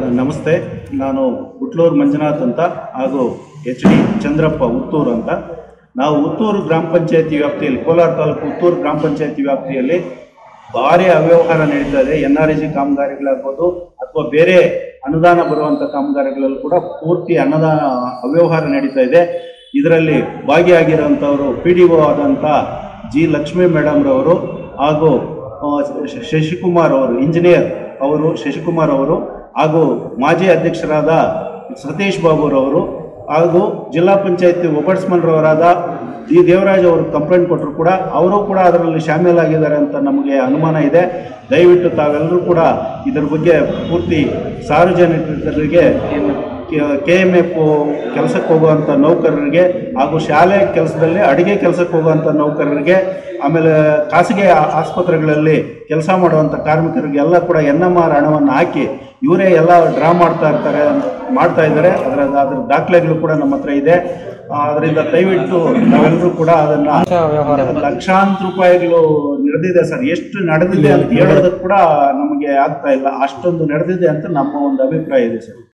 ನಮಸ್ತೆ ನಾನು ಉಟ್ಲೂರು ಮಂಜುನಾಥ್ ಅಂತ ಹಾಗೂ ಎಚ್ ಡಿ ಚಂದ್ರಪ್ಪ ಉತ್ತೂರು ಅಂತ ನಾವು ಉತ್ತೂರು ಗ್ರಾಮ ಪಂಚಾಯತಿ ವ್ಯಾಪ್ತಿಯಲ್ಲಿ ಕೋಲಾರ ತಾಲೂಕು ಉತ್ತೂರು ಗ್ರಾಮ ಪಂಚಾಯತಿ ವ್ಯಾಪ್ತಿಯಲ್ಲಿ ಭಾರಿ ಅವ್ಯವಹಾರ ನಡೀತಾ ಇದೆ ಎನ್ ಆರ್ ಜಿ ಕಾಮಗಾರಿಗಳಾಗ್ಬೋದು ಅಥವಾ ಬೇರೆ ಅನುದಾನ ಬರುವಂಥ ಕಾಮಗಾರಿಗಳಲ್ಲೂ ಕೂಡ ಪೂರ್ತಿ ಅನ್ನದಾನ ಅವ್ಯವಹಾರ ನಡೀತಾ ಇದೆ ಇದರಲ್ಲಿ ಭಾಗಿಯಾಗಿರುವಂಥವರು ಪಿ ಡಿ ಒ ಆದಂಥ ಜಿ ಲಕ್ಷ್ಮೀ ಮೇಡಮ್ರವರು ಹಾಗೂ ಆ, ಶ- ಶಶಿಕುಮಾರ್ ಅವರು ಇಂಜಿನಿಯರ್ ಅವರು ಶಶಿಕುಮಾರ್ ಅವರು ಹಾಗೂ ಮಾಜಿ ಅಧ್ಯಕ್ಷರಾದ ಸತೀಶ್ ಬಾಬುರವರು ಹಾಗೂ ಜಿಲ್ಲಾ ಪಂಚಾಯತಿ ಒಬಡ್ಸ್ಮನ್ರವರಾದ ಡಿ ದೇವರಾಜ್ ಅವರು ಕಂಪ್ಲೇಂಟ್ ಕೊಟ್ಟರು ಕೂಡ ಅವರು ಕೂಡ ಅದರಲ್ಲಿ ಶಾಮೀಲಾಗಿದ್ದಾರೆ ಅಂತ ನಮಗೆ ಅನುಮಾನ ಇದೆ ದಯವಿಟ್ಟು ತಾವೆಲ್ಲರೂ ಕೂಡ ಇದರ ಬಗ್ಗೆ ಪೂರ್ತಿ ಸಾರ್ವಜನಿಕರಿಗೆ ಕೆ ಎಮ್ ಎಫ್ ಕೆಲಸಕ್ಕೆ ಹೋಗುವಂಥ ನೌಕರರಿಗೆ ಹಾಗೂ ಶಾಲೆ ಕೆಲಸದಲ್ಲಿ ಅಡುಗೆ ಕೆಲಸಕ್ಕೆ ಹೋಗುವಂಥ ನೌಕರರಿಗೆ ಆಮೇಲೆ ಖಾಸಗಿ ಆ- ಆಸ್ಪತ್ರೆಗಳಲ್ಲಿ ಕೆಲಸ ಮಾಡುವಂಥ ಕಾರ್ಮಿಕರಿಗೆ ಎಲ್ಲ ಕೂಡ ಎನ್ ಎಮ್ ಆರ್ ಹಣವನ್ನು ಹಾಕಿ ಇವರೇ ಎಲ್ಲ ಡ್ರಾ ಮಾಡ್ತಾ ಇರ್ತಾರೆ ಮಾಡ್ತಾ ಇದ್ದಾರೆ ಅದರ ಅದರ ದಾಖಲೆಗಳು ಕೂಡ ನಮ್ಮ ಹತ್ರ ಇದೆ ಅದರಿಂದ ದಯವಿಟ್ಟು ನಾವೆಲ್ಲರೂ ಕೂಡ ಅದನ್ನು ಲಕ್ಷಾಂತರ ರೂಪಾಯಿಗಳು ನಡೆದಿದೆ ಸರ್ ಎಷ್ಟು ನಡೆದಿದೆ ಅಂತ ಹೇಳೋದಕ್ಕೆ ಕೂಡ ನಮಗೆ ಆಗ್ತಾ ಇಲ್ಲ ಅಷ್ಟೊಂದು ನಡೆದಿದೆ ಅಂತ ನಮ್ಮ ಒಂದು ಅಭಿಪ್ರಾಯ ಇದೆ ಸರ್